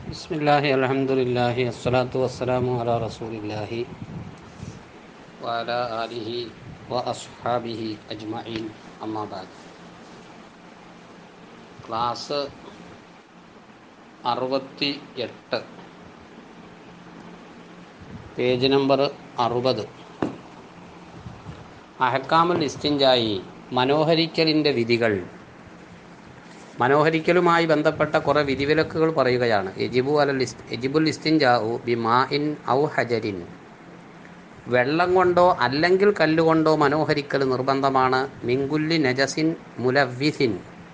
بسم الله الحمد لله الصلاة والسلام على رسول الله وعلى آله وأصحابه أجمعين أما بعد class അറുപത്തി എട്ട് page number അറുപത് അഹക്കാമുൽ ഇസ്തിൻജായി മനോഹരിക്കലിൻ്റെ വിധികൾ മനോഹരിക്കലുമായി ബന്ധപ്പെട്ട കുറേ വിധിവിലക്കുകൾ പറയുകയാണ് എജിബു അലൽ ഇസ് എജിബുൽ ഇസ്തിൻജാഉ ബി മാ ഇൻ ഔ ഹജരിൻ വെള്ളം കൊണ്ടോ അല്ലെങ്കിൽ കല്ലുകൊണ്ടോ മനോഹരിക്കൽ നിർബന്ധമാണ് മിങ്കുല്ലി നജസിൻ മുലവ്വിസിൻ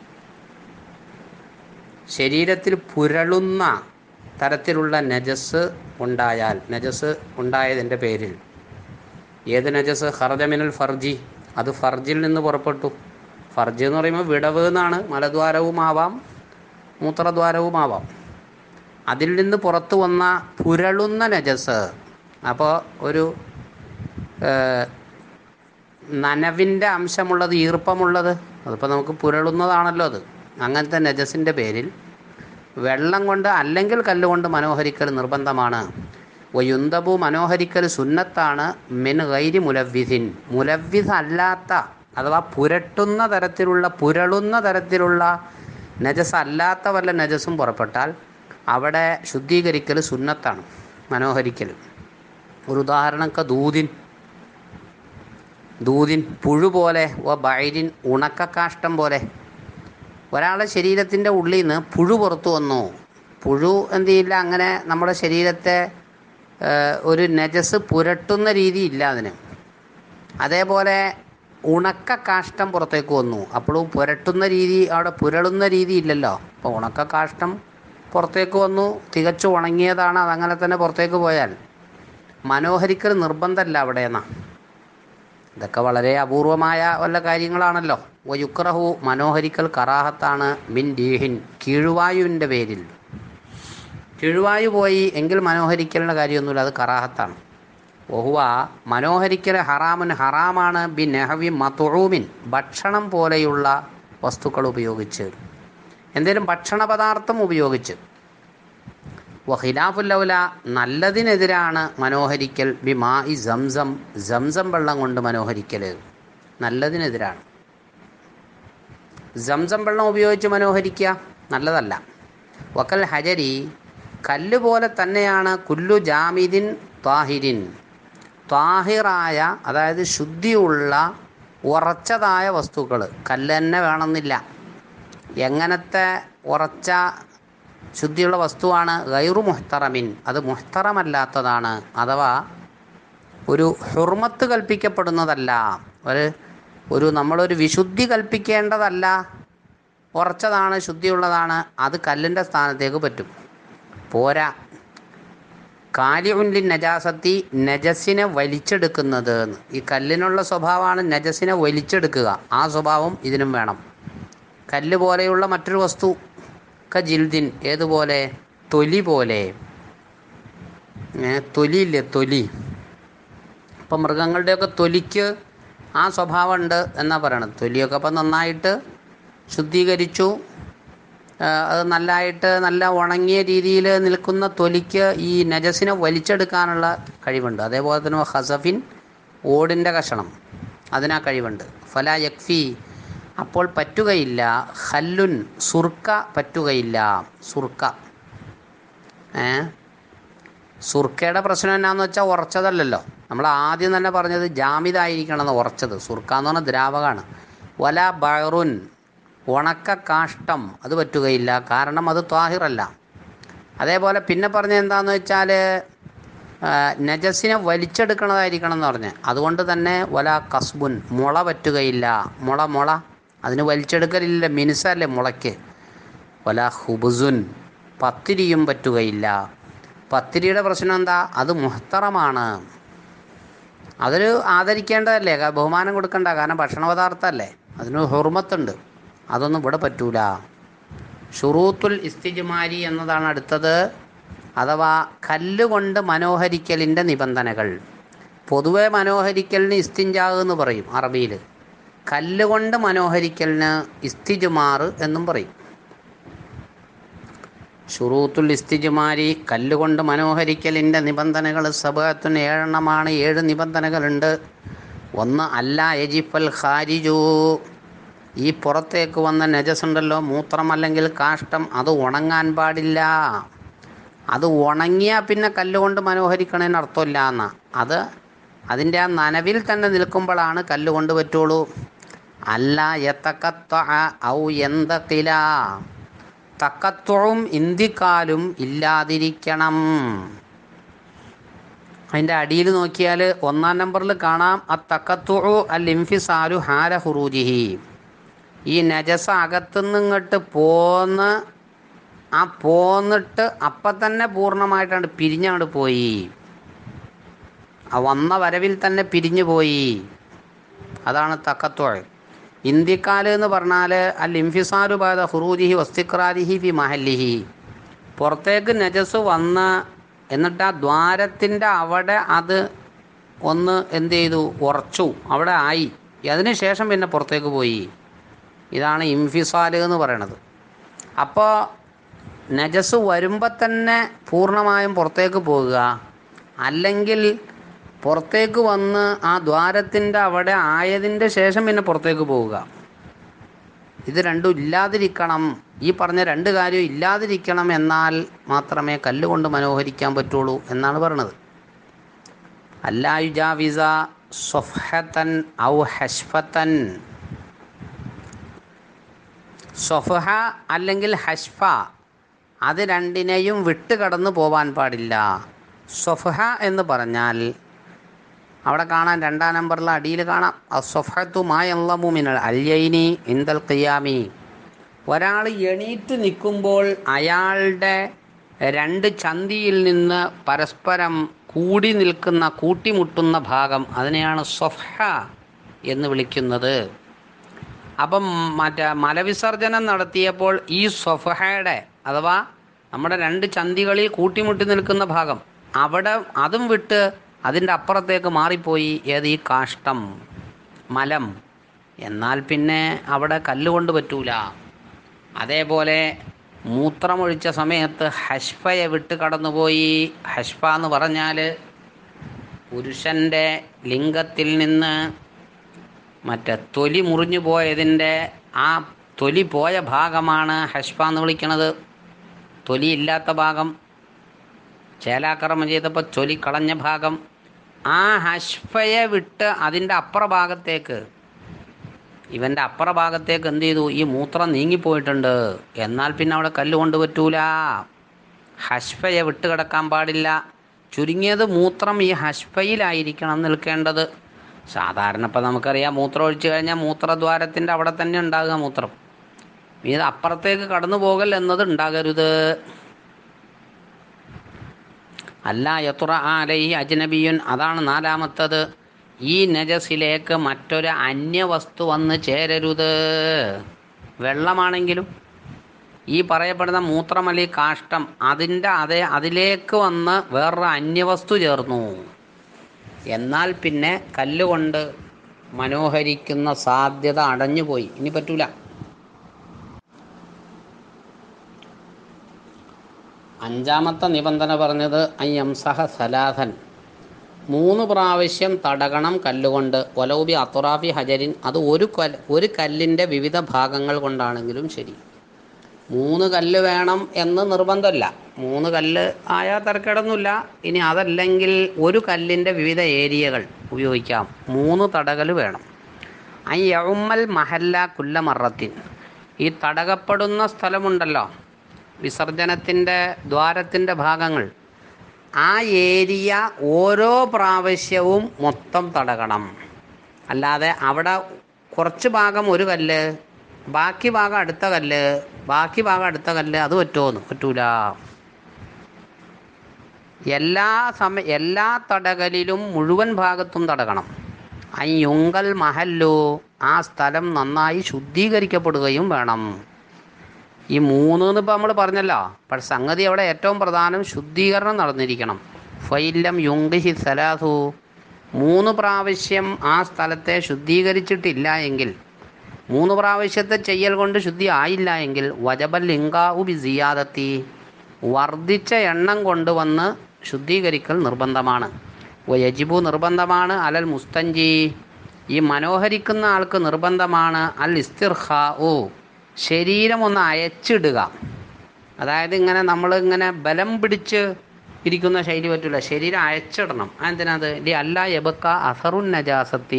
ശരീരത്തിൽ പുരളുന്ന തരത്തിലുള്ള നജസ് ഉണ്ടായാൽ നജസ് ഉണ്ടായതിൻ്റെ പേരിൽ ഏത് നജസ് ഹർജമിനൽ ഫർജി അത് ഫർജിൽ നിന്ന് പുറപ്പെട്ടു ഫർജ് എന്ന് പറയുമ്പോൾ വിടവ് എന്നാണ് മലദ്വാരവുമാവാം മൂത്രദ്വാരവുമാവാം അതിൽ നിന്ന് പുറത്തു വന്ന പുരളുന്ന നജസ് അപ്പോൾ ഒരു നനവിൻ്റെ അംശമുള്ളത് ഈർപ്പമുള്ളത് അതിപ്പോൾ നമുക്ക് പുരളുന്നതാണല്ലോ അത് അങ്ങനത്തെ നജസിൻ്റെ പേരിൽ വെള്ളം കൊണ്ട് അല്ലെങ്കിൽ കല്ലുകൊണ്ട് മനോഹരിക്കൽ നിർബന്ധമാണ് വയുന്തബു മനോഹരിക്കൽ സുന്നത്താണ് മിൻ ഗൈരി മുലവ്വിസിൻ മുലവ്വിസ് അല്ലാത്ത അഥവാ പുരട്ടുന്ന തരത്തിലുള്ള പുരളുന്ന തരത്തിലുള്ള നജസ് അല്ലാത്ത വല്ല നജസും പുറപ്പെട്ടാൽ അവിടെ ശുദ്ധീകരിക്കൽ സുന്നത്താണ് മനോഹരിക്കൽ ഒരു ഉദാഹരണമൊക്കെ ദൂതിൻ ദൂതിൻ പുഴു പോലെ ഓ ബൈരിൻ ഉണക്കക്കാഷ്ടം പോലെ ഒരാളുടെ ശരീരത്തിൻ്റെ ഉള്ളിൽ നിന്ന് പുഴു പുറത്തു വന്നു പുഴു എന്ത് ചെയ്യില്ല അങ്ങനെ നമ്മുടെ ശരീരത്തെ ഒരു നജസ് പുരട്ടുന്ന രീതി ഇല്ല അതിന് അതേപോലെ ഉണക്ക കാഷ്ടം പുറത്തേക്ക് വന്നു അപ്പോഴും പുരട്ടുന്ന രീതി അവിടെ പുരളുന്ന രീതി ഇല്ലല്ലോ അപ്പോൾ ഉണക്ക കാഷ്ടം പുറത്തേക്ക് വന്നു തികച്ചു ഉണങ്ങിയതാണ് അതങ്ങനെ തന്നെ പുറത്തേക്ക് പോയാൽ മനോഹരിക്കൽ നിർബന്ധമല്ല അവിടെ എന്നാ ഇതൊക്കെ വളരെ അപൂർവമായ വല്ല കാര്യങ്ങളാണല്ലോ വയുക്രഹു മനോഹരിക്കൽ കറാഹത്താണ് മിൻ ഡീഹിൻ കീഴുവായുവിൻ്റെ പേരിൽ കീഴുവായു പോയി എങ്കിൽ മനോഹരിക്കലിൻ്റെ കാര്യമൊന്നുമില്ല അത് കറാഹത്താണ് ഒഹുവ മനോഹരിക്കൽ ഹറാമുൻ ഹറാമാണ് ബി നെഹവി മത്തുഴൂമിൻ ഭക്ഷണം പോലെയുള്ള വസ്തുക്കൾ ഉപയോഗിച്ച് എന്തെങ്കിലും ഭക്ഷണ പദാർത്ഥം ഉപയോഗിച്ച് വഹിലാഫുല്ലൗല നല്ലതിനെതിരാണ് മനോഹരിക്കൽ ബി മാ ഇ സംസം സംസം വെള്ളം കൊണ്ട് മനോഹരിക്കൽ നല്ലതിനെതിരാണ് സംസം വെള്ളം ഉപയോഗിച്ച് മനോഹരിക്കുക നല്ലതല്ല വക്കൽ ഹജരി കല്ല് പോലെ തന്നെയാണ് കുല്ലു ജാമിദിൻ താഹിരിൻ താഹിറായ അതായത് ശുദ്ധിയുള്ള ഉറച്ചതായ വസ്തുക്കൾ കല്ല് തന്നെ വേണമെന്നില്ല എങ്ങനത്തെ ഉറച്ച ശുദ്ധിയുള്ള വസ്തുവാണ് ഗൈറു മുഹ്തറമിൻ അത് മുഹ്തറമല്ലാത്തതാണ് അഥവാ ഒരു ഹുർമത്ത് കൽപ്പിക്കപ്പെടുന്നതല്ല ഒരു ഒരു നമ്മളൊരു വിശുദ്ധി കൽപ്പിക്കേണ്ടതല്ല ഉറച്ചതാണ് ശുദ്ധിയുള്ളതാണ് അത് കല്ലിൻ്റെ സ്ഥാനത്തേക്ക് പറ്റും പോരാ കാലിഉൻലി നജാസത്തി നജസിനെ വലിച്ചെടുക്കുന്നത് ഈ കല്ലിനുള്ള സ്വഭാവമാണ് നജസിനെ വലിച്ചെടുക്കുക ആ സ്വഭാവം ഇതിനും വേണം കല്ല് പോലെയുള്ള മറ്റൊരു വസ്തു ക ജിൽദിൻ ഏതുപോലെ തൊലി പോലെ തൊലിയില്ലേ തൊലി ഇപ്പം മൃഗങ്ങളുടെയൊക്കെ തൊലിക്ക് ആ സ്വഭാവമുണ്ട് എന്നാ പറയണത് തൊലിയൊക്കെ അപ്പം നന്നായിട്ട് ശുദ്ധീകരിച്ചു അത് നല്ലതായിട്ട് നല്ല ഉണങ്ങിയ രീതിയിൽ നിൽക്കുന്ന തൊലിക്ക് ഈ നജസിനെ വലിച്ചെടുക്കാനുള്ള കഴിവുണ്ട് അതേപോലെ തന്നെ ഹസഫിൻ ഓടിൻ്റെ കഷണം അതിനാ കഴിവുണ്ട് ഫല യക്ഫി അപ്പോൾ പറ്റുകയില്ല ഹല്ലുൻ സുർക്ക പറ്റുകയില്ല സുർക്ക ഏ സുർക്കയുടെ പ്രശ്നം എന്നാന്ന് വെച്ചാൽ ഉറച്ചതല്ലല്ലോ നമ്മൾ ആദ്യം തന്നെ പറഞ്ഞത് ജാമിതായിരിക്കണം എന്ന് ഉറച്ചത് സുർക്ക എന്ന് പറഞ്ഞാൽ ദ്രാവകമാണ് വല ബയറുൻ ഉണക്ക കാഷ്ടം അത് പറ്റുകയില്ല കാരണം അത് ത്വാഹിറല്ല അതേപോലെ പിന്നെ പറഞ്ഞത് എന്താണെന്ന് വെച്ചാൽ നജസിനെ വലിച്ചെടുക്കണതായിരിക്കണം എന്ന് പറഞ്ഞ് അതുകൊണ്ട് തന്നെ വല കസ്ബുൻ മുള പറ്റുകയില്ല മുള മുള അതിന് വലിച്ചെടുക്കലില്ല മിനുസല്ലേ മുളയ്ക്ക് വല ഹുബുസുൻ പത്തിരിയും പറ്റുകയില്ല പത്തിരിയുടെ പ്രശ്നം എന്താ അത് മുഹത്തറമാണ് അതൊരു ആദരിക്കേണ്ടതല്ലേ ബഹുമാനം കൊടുക്കണ്ട കാരണം ഭക്ഷണ പദാർത്ഥമല്ലേ അതിന് ഹുർമത്തുണ്ട് അതൊന്നും ഇവിടെ പറ്റൂല ഷുറൂത്തുൽ ഇസ്തിജുമാരി എന്നതാണ് അടുത്തത് അഥവാ കല്ലുകൊണ്ട് മനോഹരിക്കലിൻ്റെ നിബന്ധനകൾ പൊതുവെ മനോഹരിക്കലിന് ഇസ്തിഞ്ചാഗ് എന്ന് പറയും അറബിയിൽ കല്ലുകൊണ്ട് മനോഹരിക്കലിന് ഇസ്തിജുമാർ എന്നും പറയും ഷുറൂത്തുൽ ഇസ്തിജുമാരി കല്ലുകൊണ്ട് മനോഹരിക്കലിൻ്റെ നിബന്ധനകൾ സബത്തുൻ ഏഴെണ്ണമാണ് ഏഴ് നിബന്ധനകളുണ്ട് ഒന്ന് അല്ല എജിഫൽ ഖാരിജു ഈ പുറത്തേക്ക് വന്ന നജസ് ഉണ്ടല്ലോ മൂത്രം അല്ലെങ്കിൽ കാഷ്ടം അത് ഉണങ്ങാൻ പാടില്ല അത് ഉണങ്ങിയാൽ പിന്നെ കല്ലുകൊണ്ട് മനോഹരിക്കണതിന് അർത്ഥമില്ല എന്ന അത് അതിൻ്റെ ആ നനവിൽ തന്നെ നിൽക്കുമ്പോഴാണ് കല്ലുകൊണ്ട് പറ്റുള്ളൂ അല്ല എത്തക്കത്വ ഔ എന്തക്കില തക്കത്വവും ഇന്ത്യക്കാലും ഇല്ലാതിരിക്കണം അതിൻ്റെ അടിയിൽ നോക്കിയാൽ ഒന്നാം നമ്പറിൽ കാണാം ആ തക്കത്വു അൽ ഇംഫിസാലു ഹാല ഹുറൂജിഹി ഈ നജസ അകത്തുനിന്ന് ഇങ്ങോട്ട് പോന്ന് ആ പോന്നിട്ട് അപ്പം തന്നെ പൂർണ്ണമായിട്ടാണ് പിരിഞ്ഞങ്ങോട്ട് പോയി ആ വന്ന വരവിൽ തന്നെ പിരിഞ്ഞു പോയി അതാണ് തക്കത്തോൾ ഇന്ത്യക്കാല് എന്ന് പറഞ്ഞാൽ അൽ ഇംഫിസാലു ബാദ ഹുറൂജിഹി വസ്തിക്രാരിഹി ഫി മഹല്ലിഹി പുറത്തേക്ക് നജസ് വന്ന് എന്നിട്ട് ആ ദ്വാരത്തിൻ്റെ അവിടെ അത് ഒന്ന് എന്ത് ചെയ്തു ഉറച്ചു അവിടെ ആയി അതിന് ശേഷം പിന്നെ പുറത്തേക്ക് പോയി ഇതാണ് ഇംഫിസാല് എന്ന് പറയണത് അപ്പോൾ നജസ് വരുമ്പോൾ തന്നെ പൂർണ്ണമായും പുറത്തേക്ക് പോകുക അല്ലെങ്കിൽ പുറത്തേക്ക് വന്ന് ആ ദ്വാരത്തിൻ്റെ അവിടെ ആയതിൻ്റെ ശേഷം പിന്നെ പുറത്തേക്ക് പോവുക ഇത് രണ്ടും ഇല്ലാതിരിക്കണം ഈ പറഞ്ഞ രണ്ട് കാര്യം ഇല്ലാതിരിക്കണം എന്നാൽ മാത്രമേ കല്ലുകൊണ്ട് മനോഹരിക്കാൻ പറ്റുള്ളൂ എന്നാണ് പറയണത് അല്ലായുജാവിസ സൊഫഹത്തൻ ഔ ഹഷ്ഫത്തൻ സൊഫഹ അല്ലെങ്കിൽ ഹഷ്ഫ അത് രണ്ടിനെയും വിട്ട് കടന്നു പോവാൻ പാടില്ല സൊഫഹ എന്ന് പറഞ്ഞാൽ അവിടെ കാണാൻ രണ്ടാം നമ്പറിലെ അടിയിൽ കാണാം അസൊഫത്തു മായല്ലമുമിനൽ അല്യൈനി ഇന്ദൽ ഖിയാമി ഒരാൾ എണീറ്റ് നിൽക്കുമ്പോൾ അയാളുടെ രണ്ട് ചന്തിയിൽ നിന്ന് പരസ്പരം കൂടി നിൽക്കുന്ന കൂട്ടിമുട്ടുന്ന ഭാഗം അതിനെയാണ് സൊഫ എന്ന് വിളിക്കുന്നത് അപ്പം മറ്റേ മലവിസർജനം നടത്തിയപ്പോൾ ഈ സൊഫഹയുടെ അഥവാ നമ്മുടെ രണ്ട് ചന്തികളിൽ കൂട്ടിമുട്ടി നിൽക്കുന്ന ഭാഗം അവിടെ അതും വിട്ട് അതിൻ്റെ അപ്പുറത്തേക്ക് മാറിപ്പോയി ഏത് ഈ കാഷ്ടം മലം എന്നാൽ പിന്നെ അവിടെ കല്ലുകൊണ്ട് പറ്റൂല അതേപോലെ മൂത്രമൊഴിച്ച സമയത്ത് ഹഷ്ഫയെ വിട്ട് കടന്നുപോയി ഹഷ്ഫ എന്ന് പറഞ്ഞാൽ പുരുഷൻ്റെ ലിംഗത്തിൽ നിന്ന് മറ്റേ തൊലി മുറിഞ്ഞു പോയതിൻ്റെ ആ തൊലി പോയ ഭാഗമാണ് ഹഷ്ഫ എന്ന് വിളിക്കണത് തൊലി ഇല്ലാത്ത ഭാഗം ചേലാക്രമം ചെയ്തപ്പോൾ തൊലി കളഞ്ഞ ഭാഗം ആ ഹഷ്ഫയെ വിട്ട് അതിൻ്റെ അപ്പുറ ഭാഗത്തേക്ക് ഇവൻ്റെ അപ്പുറ ഭാഗത്തേക്ക് എന്ത് ചെയ്തു ഈ മൂത്രം നീങ്ങിപ്പോയിട്ടുണ്ട് എന്നാൽ പിന്നെ അവിടെ കല്ല് കൊണ്ട് പറ്റൂല ഹഷ്ഫയെ വിട്ട് കിടക്കാൻ പാടില്ല ചുരുങ്ങിയത് മൂത്രം ഈ ഹഷ്ഫയിലായിരിക്കണം നിൽക്കേണ്ടത് സാധാരണ ഇപ്പം നമുക്കറിയാം മൂത്രം ഒഴിച്ചു കഴിഞ്ഞാൽ മൂത്രദ്വാരത്തിൻ്റെ അവിടെ തന്നെ ഉണ്ടാകുക മൂത്രം ഇത് അപ്പുറത്തേക്ക് കടന്നു പോകൽ എന്നത് ഉണ്ടാകരുത് അല്ല യത്തുറ ആലൈഹി അജ്നബിയുൻ അതാണ് നാലാമത്തത് ഈ നജസിലേക്ക് മറ്റൊരു അന്യവസ്തു വന്ന് ചേരരുത് വെള്ളമാണെങ്കിലും ഈ പറയപ്പെടുന്ന മൂത്രമലി കാഷ്ടം അതിൻ്റെ അതേ അതിലേക്ക് വന്ന് വേറൊരു അന്യവസ്തു ചേർന്നു എന്നാൽ പിന്നെ കല്ലുകൊണ്ട് മനോഹരിക്കുന്ന സാധ്യത അടഞ്ഞുപോയി ഇനി പറ്റൂല അഞ്ചാമത്തെ നിബന്ധന പറഞ്ഞത് അയ്യംസഹ സലാഹൻ മൂന്ന് പ്രാവശ്യം തടകണം കല്ലുകൊണ്ട് ഒലൗബി അത്തുറാഫി ഹജരിൻ അത് ഒരു കല് ഒരു കല്ലിൻ്റെ വിവിധ ഭാഗങ്ങൾ കൊണ്ടാണെങ്കിലും ശരി മൂന്ന് കല്ല് വേണം എന്ന് നിർബന്ധമല്ല മൂന്ന് കല്ല് ആയാൽ തരക്കേടൊന്നുമില്ല ഇനി അതല്ലെങ്കിൽ ഒരു കല്ലിൻ്റെ വിവിധ ഏരിയകൾ ഉപയോഗിക്കാം മൂന്ന് തടകൽ വേണം ഐ യൗമ്മൽ മഹല്ല കുല്ല മറത്തിൻ ഈ തടകപ്പെടുന്ന സ്ഥലമുണ്ടല്ലോ വിസർജനത്തിൻ്റെ ദ്വാരത്തിൻ്റെ ഭാഗങ്ങൾ ആ ഏരിയ ഓരോ പ്രാവശ്യവും മൊത്തം തടകണം അല്ലാതെ അവിടെ കുറച്ച് ഭാഗം ഒരു കല്ല് ബാക്കി ഭാഗം അടുത്ത കല്ല് ബാക്കി ഭാഗം അടുത്ത കല്ല് അത് പറ്റുമോന്ന് പറ്റൂല എല്ലാ സമയ എല്ലാ തടകലിലും മുഴുവൻ ഭാഗത്തും തടകണം അയ്യുങ്കൽ മഹല്ലു ആ സ്ഥലം നന്നായി ശുദ്ധീകരിക്കപ്പെടുകയും വേണം ഈ മൂന്ന് എന്നിപ്പോൾ നമ്മൾ പറഞ്ഞല്ലോ പക്ഷെ സംഗതി അവിടെ ഏറ്റവും പ്രധാനം ശുദ്ധീകരണം നടന്നിരിക്കണം ഫൈലം യുങ്കിഹി സലാസു മൂന്ന് പ്രാവശ്യം ആ സ്ഥലത്തെ ശുദ്ധീകരിച്ചിട്ടില്ല എങ്കിൽ മൂന്ന് പ്രാവശ്യത്തെ ചെയ്യൽ കൊണ്ട് ശുദ്ധി ആയില്ല എങ്കിൽ വജബൽ ലിംഗാവു ബി സിയാദത്തി വർദ്ധിച്ച എണ്ണം കൊണ്ടുവന്ന് ശുദ്ധീകരിക്കൽ നിർബന്ധമാണ് യജിബു നിർബന്ധമാണ് അലൽ മുസ്തഞ്ചി ഈ മനോഹരിക്കുന്ന ആൾക്ക് നിർബന്ധമാണ് അൽ ഇസ്തിർഹാ ഓ ശരീരം ഒന്ന് അയച്ചിടുക അതായത് ഇങ്ങനെ നമ്മൾ ഇങ്ങനെ ബലം പിടിച്ച് ഇരിക്കുന്ന ശൈലി പറ്റില്ല ശരീരം അയച്ചിടണം അതെന്തിനത് ലി അല്ല എബക്ക അസറുൻ നജാസത്തി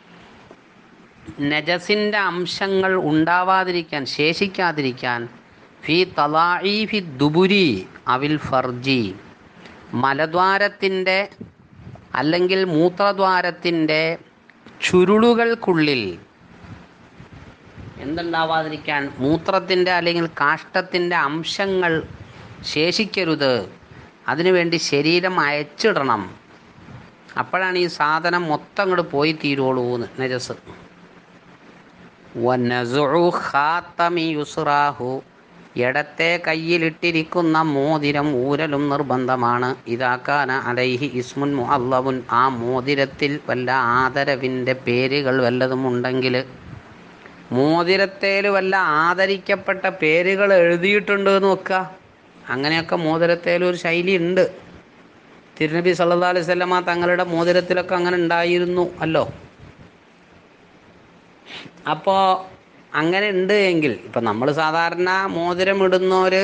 നജസിൻ്റെ അംശങ്ങൾ ഉണ്ടാവാതിരിക്കാൻ ശേഷിക്കാതിരിക്കാൻ ഫി തലായി ഫി ദുബുരി അവിൽ ഫർജി മലദ്വാരത്തിൻ്റെ അല്ലെങ്കിൽ മൂത്രദ്വാരത്തിൻ്റെ ചുരുളുകൾക്കുള്ളിൽ എന്തുണ്ടാവാതിരിക്കാൻ മൂത്രത്തിൻ്റെ അല്ലെങ്കിൽ കാഷ്ടത്തിൻ്റെ അംശങ്ങൾ ശേഷിക്കരുത് അതിനുവേണ്ടി ശരീരം അയച്ചിടണം അപ്പോഴാണ് ഈ സാധനം മൊത്തം അങ്ങോട്ട് പോയി തീരുള്ളൂ എന്ന് നജസ് വനസുഉ ഖാത്തമി യുസ്റാഹു ഇടത്തെ കയ്യിലിട്ടിരിക്കുന്ന മോതിരം ഊരലും നിർബന്ധമാണ് ഇതാക്കാന അലൈഹി ഇസ്മുൻ മുഅല്ലവുൻ ആ മോതിരത്തിൽ വല്ല ആദരവിൻ്റെ പേരുകൾ വല്ലതും ഉണ്ടെങ്കിൽ മോതിരത്തേൽ വല്ല ആദരിക്കപ്പെട്ട പേരുകൾ എഴുതിയിട്ടുണ്ട് എന്ന് വെക്കുക അങ്ങനെയൊക്കെ മോതിരത്തേൽ ഒരു ശൈലി ഉണ്ട് തിരുനബി സല്ലാ അലൈഹി സ്വലമ തങ്ങളുടെ മോതിരത്തിലൊക്കെ അങ്ങനെ ഉണ്ടായിരുന്നു അല്ലോ അപ്പോൾ അങ്ങനെ ഉണ്ട് എങ്കിൽ ഇപ്പം നമ്മൾ സാധാരണ മോതിരം ഇടുന്നവർ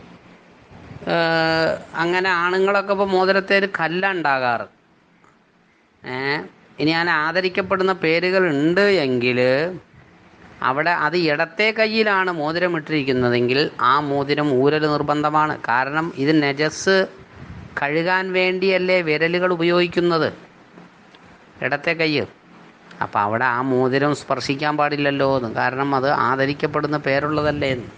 അങ്ങനെ ആണുങ്ങളൊക്കെ ഇപ്പോൾ മോതിരത്തേൽ കല്ല ഉണ്ടാകാറ് ഏ ഇനി ഞാൻ ആദരിക്കപ്പെടുന്ന പേരുകൾ ഉണ്ട് എങ്കിൽ അവിടെ അത് ഇടത്തെ കയ്യിലാണ് മോതിരം ഇട്ടിരിക്കുന്നതെങ്കിൽ ആ മോതിരം ഊരൽ നിർബന്ധമാണ് കാരണം ഇത് നജസ് കഴുകാൻ വേണ്ടിയല്ലേ വിരലുകൾ ഉപയോഗിക്കുന്നത് ഇടത്തെ കയ്യ് അപ്പോൾ അവിടെ ആ മോതിരം സ്പർശിക്കാൻ പാടില്ലല്ലോ എന്ന് കാരണം അത് ആദരിക്കപ്പെടുന്ന പേരുള്ളതല്ലേ എന്ന്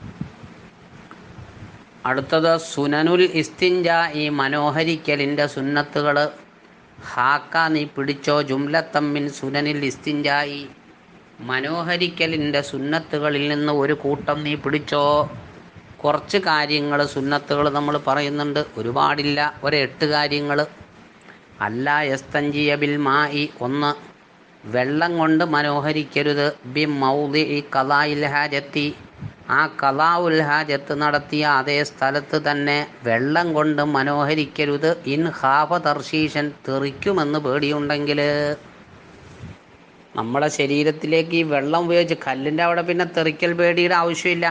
അടുത്തത് സുനനുൽ ഇസ്തിഞ്ച ഈ മനോഹരിക്കലിൻ്റെ സുന്നത്തുകൾ ഹാക്ക നീ പിടിച്ചോ ജുംലത്തമ്മിൻ സുനനിൽ ഇസ്തിഞ്ചായി മനോഹരിക്കലിൻ്റെ സുന്നത്തുകളിൽ നിന്ന് ഒരു കൂട്ടം നീ പിടിച്ചോ കുറച്ച് കാര്യങ്ങൾ സുന്നത്തുകൾ നമ്മൾ പറയുന്നുണ്ട് ഒരുപാടില്ല ഒരു എട്ട് കാര്യങ്ങൾ അല്ല യസ്തഞ്ചിയ ബിൽ മായി ഒന്ന് വെള്ളം കൊണ്ട് മനോഹരിക്കരുത് ബി മൗദി ഈ കലായിൽ ഹാജത്തി ആ കലാഉൽ ഹാജത്ത് നടത്തിയ അതേ സ്ഥലത്ത് തന്നെ വെള്ളം കൊണ്ട് മനോഹരിക്കരുത് ഇൻ ഹാഫ തർശീഷൻ തെറിക്കുമെന്ന് പേടിയുണ്ടെങ്കിൽ നമ്മളെ ശരീരത്തിലേക്ക് ഈ വെള്ളം ഉപയോഗിച്ച് കല്ലിൻ്റെ അവിടെ പിന്നെ തെറിക്കൽ പേടിയുടെ ആവശ്യമില്ല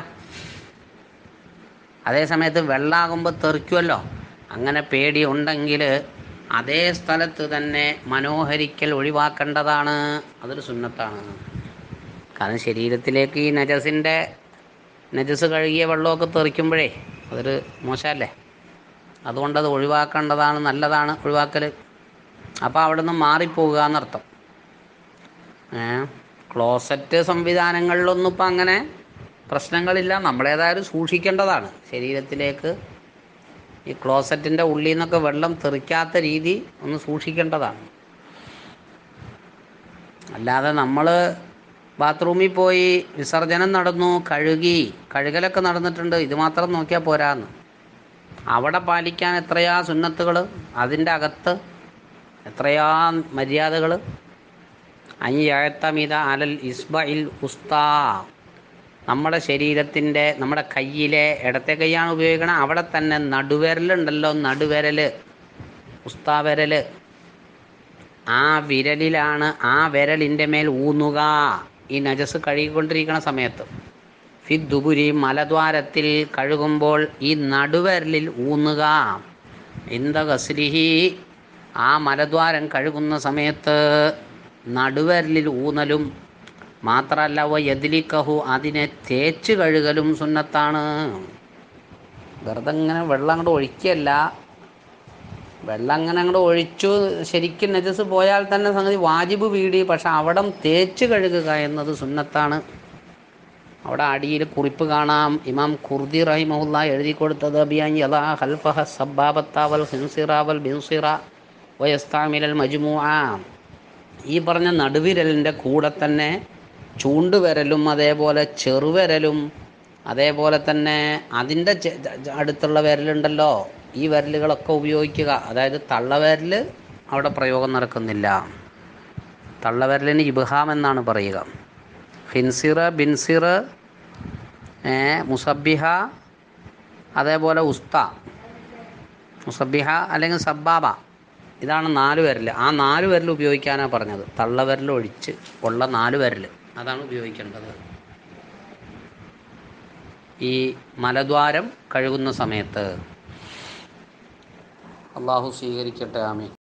അതേ സമയത്ത് വെള്ളമാകുമ്പോൾ തെറിക്കുമല്ലോ അങ്ങനെ പേടി ഉണ്ടെങ്കിൽ അതേ സ്ഥലത്ത് തന്നെ മനോഹരിക്കൽ ഒഴിവാക്കേണ്ടതാണ് അതൊരു സുന്നത്താണ് കാരണം ശരീരത്തിലേക്ക് ഈ നജസിൻ്റെ നജസ് കഴുകിയ വെള്ളമൊക്കെ തെറിക്കുമ്പോഴേ അതൊരു മോശമല്ലേ അതുകൊണ്ടത് ഒഴിവാക്കേണ്ടതാണ് നല്ലതാണ് ഒഴിവാക്കൽ അപ്പോൾ അവിടെ നിന്ന് മാറിപ്പോവുക എന്നർത്ഥം ഏ ക്ലോസറ്റ് സംവിധാനങ്ങളിലൊന്നും ഇപ്പം അങ്ങനെ പ്രശ്നങ്ങളില്ല നമ്മളേതായാലും സൂക്ഷിക്കേണ്ടതാണ് ശരീരത്തിലേക്ക് ഈ ക്ലോസറ്റിൻ്റെ ഉള്ളിൽ നിന്നൊക്കെ വെള്ളം തെറിക്കാത്ത രീതി ഒന്ന് സൂക്ഷിക്കേണ്ടതാണ് അല്ലാതെ നമ്മൾ ബാത്റൂമിൽ പോയി വിസർജനം നടന്നു കഴുകി കഴുകലൊക്കെ നടന്നിട്ടുണ്ട് ഇത് മാത്രം നോക്കിയാൽ പോരാന്ന് അവിടെ പാലിക്കാൻ എത്രയാ സുന്നത്തുകൾ അതിൻ്റെ അകത്ത് എത്രയാ മര്യാദകൾ അയ്യഴത്തമിത അലൽ ഇസ്ബയിൽ ഉസ്താ നമ്മുടെ ശരീരത്തിൻ്റെ നമ്മുടെ കയ്യിലെ ഇടത്തെ കൈയാണ് ഉപയോഗിക്കണം അവിടെ തന്നെ നടുവിരലുണ്ടല്ലോ നടുവിരൽ ഉസ്താ വിരൽ ആ വിരലിലാണ് ആ വിരലിൻ്റെ മേൽ ഊന്നുക ഈ നജസ് കഴുകിക്കൊണ്ടിരിക്കുന്ന സമയത്ത് ഫിദ്ദുപുരി മലദ്വാരത്തിൽ കഴുകുമ്പോൾ ഈ നടുവിരലിൽ ഊന്നുക ഇന്ത ഗസ്ലിഹി ആ മലദ്വാരം കഴുകുന്ന സമയത്ത് നടുവിരലിൽ ഊന്നലും മാത്രമല്ല വ യദിലിക്കഹു അതിനെ തേച്ച് കഴുകലും സുന്നത്താണ് വെറുതെ ഇങ്ങനെ വെള്ളം അങ്ങോട്ട് ഒഴിക്കല്ല വെള്ളം അങ്ങനെ അങ്ങോട്ട് ഒഴിച്ചു ശരിക്കും നജസ് പോയാൽ തന്നെ സംഗതി വാജിബ് വീടി പക്ഷെ അവിടം തേച്ച് കഴുകുക എന്നത് സുന്നത്താണ് അവിടെ അടിയിൽ കുറിപ്പ് കാണാം ഇമാം ഖുർദി റഹിമഹുല്ല എഴുതി കൊടുത്തത് ബിയാൻ യലാ ഹൽഫഹ സബ്ബാബത്താവൽ ഹിൻസിറാവൽ ബിൻസിറ വയസ്താമിലൽ മജ്മുആ ഈ പറഞ്ഞ നടുവിരലിൻ്റെ കൂടെ തന്നെ ചൂണ്ടുവിരലും അതേപോലെ ചെറുവിരലും അതേപോലെ തന്നെ അതിൻ്റെ ചെ- ചെ- അടുത്തുള്ള വിരലുണ്ടല്ലോ ഈ വിരലുകളൊക്കെ ഉപയോഗിക്കുക അതായത് തള്ളവിരൽ അവിടെ പ്രയോഗം നടക്കുന്നില്ല തള്ളവിരലിന് ഇബ്ഹാം എന്നാണ് പറയുക ഹിൻസിർ ബിൻസിർ ഏ, മുസബിഹ അതേപോലെ ഉസ്ത മുസബിഹ അല്ലെങ്കിൽ സബ്ബാബ ഇതാണ് നാല് വിരൽ ആ നാല് വിരൽ ഉപയോഗിക്കാനാണ് പറഞ്ഞത് തള്ള വിരൽ ഒഴിച്ച് ഉള്ള നാല് വിരൽ അതാണ് ഉപയോഗിക്കേണ്ടത് ഈ മലദ്വാരം കഴുകുന്ന സമയത്ത് അള്ളാഹു സ്വീകരിക്കട്ടെ ആമീൻ